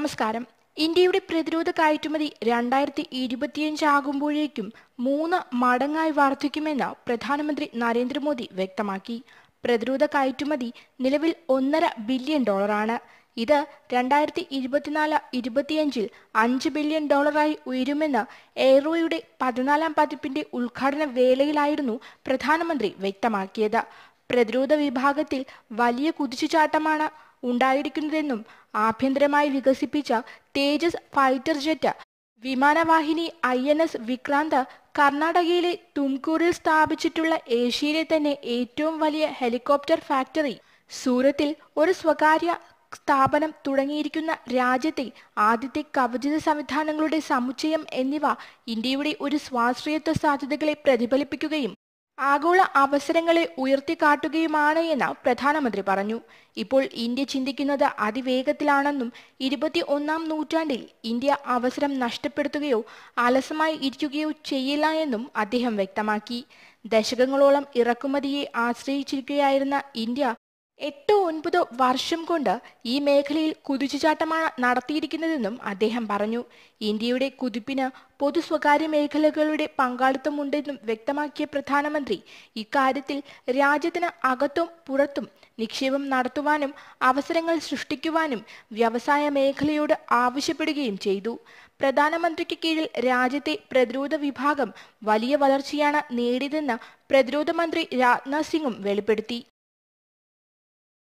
നമസ്കാരം ഇന്ത്യയുടെ പ്രതിരോധ കയറ്റുമതി രണ്ടായിരത്തി ഇരുപത്തിയഞ്ച് ആകുമ്പോഴേക്കും മൂന്ന് മടങ്ങായി വർദ്ധിക്കുമെന്ന് പ്രധാനമന്ത്രി നരേന്ദ്രമോദി വ്യക്തമാക്കി പ്രതിരോധ കയറ്റുമതി നിലവിൽ ഒന്നര ബില്യൺ ഡോളറാണ് ഇത് രണ്ടായിരത്തി ഇരുപത്തിനാല് ഇരുപത്തിയഞ്ചിൽ അഞ്ച് ബില്യൺ ഡോളറായി ഉയരുമെന്ന് എയ്റോയുടെ പതിനാലാം പതിപ്പിന്റെ ഉദ്ഘാടന വേളയിലായിരുന്നു പ്രധാനമന്ത്രി വ്യക്തമാക്കിയത് പ്രതിരോധ വിഭാഗത്തിൽ വലിയ കുതിച്ചുചാട്ടമാണ് ഉണ്ടായിരിക്കുന്നതെന്നും ആഭ്യന്തരമായി വികസിപ്പിച്ച തേജസ് ഫൈറ്റർ ജെറ്റ് വിമാനവാഹിനി ഐ എൻ എസ് വിക്രാന്ത് കർണാടകയിലെ തുംകൂറിൽ സ്ഥാപിച്ചിട്ടുള്ള ഏഷ്യയിലെ തന്നെ ഏറ്റവും വലിയ ഹെലികോപ്റ്റർ ഫാക്ടറി സൂറത്തിൽ ഒരു സ്വകാര്യ സ്ഥാപനം തുടങ്ങിയിരിക്കുന്ന രാജ്യത്തെ ആദ്യത്തെ കവചിത സംവിധാനങ്ങളുടെ സമുച്ചയം എന്നിവ ഇന്ത്യയുടെ ഒരു സ്വാശ്രയത്വ സാധ്യതകളെ പ്രതിഫലിപ്പിക്കുകയും ആഗോള അവസരങ്ങളെ ഉയർത്തിക്കാട്ടുകയുമാണ് എന്ന് പ്രധാനമന്ത്രി പറഞ്ഞു ഇപ്പോൾ ഇന്ത്യ ചിന്തിക്കുന്നത് അതിവേഗത്തിലാണെന്നും ഇരുപത്തി ഒന്നാം നൂറ്റാണ്ടിൽ ഇന്ത്യ അവസരം നഷ്ടപ്പെടുത്തുകയോ അലസമായി ഇരിക്കുകയോ ചെയ്യില്ല എന്നും അദ്ദേഹം വ്യക്തമാക്കി ദശകങ്ങളോളം ഇറക്കുമതിയെ ആശ്രയിച്ചിരിക്കുകയായിരുന്ന ഇന്ത്യ എട്ടോ ഒൻപതോ വർഷം കൊണ്ട് ഈ മേഖലയിൽ കുതിച്ചുചാട്ടമാണ് നടത്തിയിരിക്കുന്നതെന്നും അദ്ദേഹം പറഞ്ഞു ഇന്ത്യയുടെ കുതിപ്പിന് പൊതു സ്വകാര്യ മേഖലകളുടെ പങ്കാളിത്തമുണ്ടെന്നും വ്യക്തമാക്കിയ പ്രധാനമന്ത്രി ഇക്കാര്യത്തിൽ രാജ്യത്തിന് അകത്തും പുറത്തും നിക്ഷേപം നടത്തുവാനും അവസരങ്ങൾ സൃഷ്ടിക്കുവാനും വ്യവസായ മേഖലയോട് ആവശ്യപ്പെടുകയും ചെയ്തു പ്രധാനമന്ത്രിക്ക് കീഴിൽ രാജ്യത്തെ പ്രതിരോധ വിഭാഗം വലിയ വളർച്ചയാണ് നേടിയതെന്ന് പ്രതിരോധ മന്ത്രി രാജ്നാഥ് സിംഗും വെളിപ്പെടുത്തി